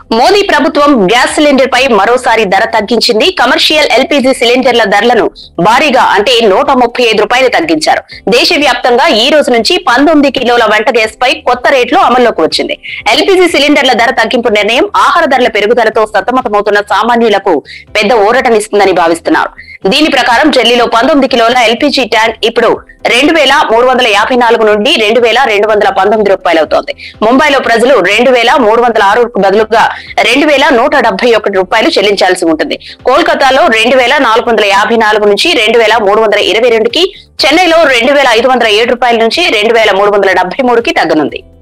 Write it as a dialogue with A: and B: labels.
A: మోదీ ప్రభుత్వం gas cylinder పై మరోసారి ధర తగ్గించింది కమర్షియల్ ఎల్పీజీ సిలిండర్ల ధరలను భారీగా అంటే నూట ముప్పై ఐదు రూపాయలు తగ్గించారు దేశవ్యాప్తంగా ఈ రోజు నుంచి పంతొమ్మిది కిలోల వంట గ్యాస్ పై కొత్త రేట్లు అమల్లోకి వచ్చింది ఎల్పీజీ సిలిండర్ల ధర తగ్గింపు నిర్ణయం ఆహార ధరల పెరుగుదలతో సతమతమవుతున్న సామాన్యులకు పెద్ద ఊరటనిస్తుందని భావిస్తున్నారు దీని ప్రకారం ఢిల్లీలో పంతొమ్మిది కిలోల ఎల్పీజీ ట్యాంక్ ఇప్పుడు రెండు వేల మూడు వందల యాభై నాలుగు నుండి రెండు వేల రెండు వందల పంతొమ్మిది రూపాయలు అవుతోంది ముంబైలో ప్రజలు రెండు వేల మూడు వందల ఆరు బదులుగా రెండు వేల నూట డెబ్బై ఒకటి రూపాయలు చెల్లించాల్సి ఉంటుంది కోల్కతాలో రెండు వేల నాలుగు వందల యాభై నాలుగు నుంచి రెండు వేల మూడు వందల ఇరవై రెండుకి చెన్నైలో రెండు వేల ఐదు వందల ఏడు రూపాయల నుంచి రెండు వేల మూడు వందల డెబ్బై మూడుకి తగ్గనుంది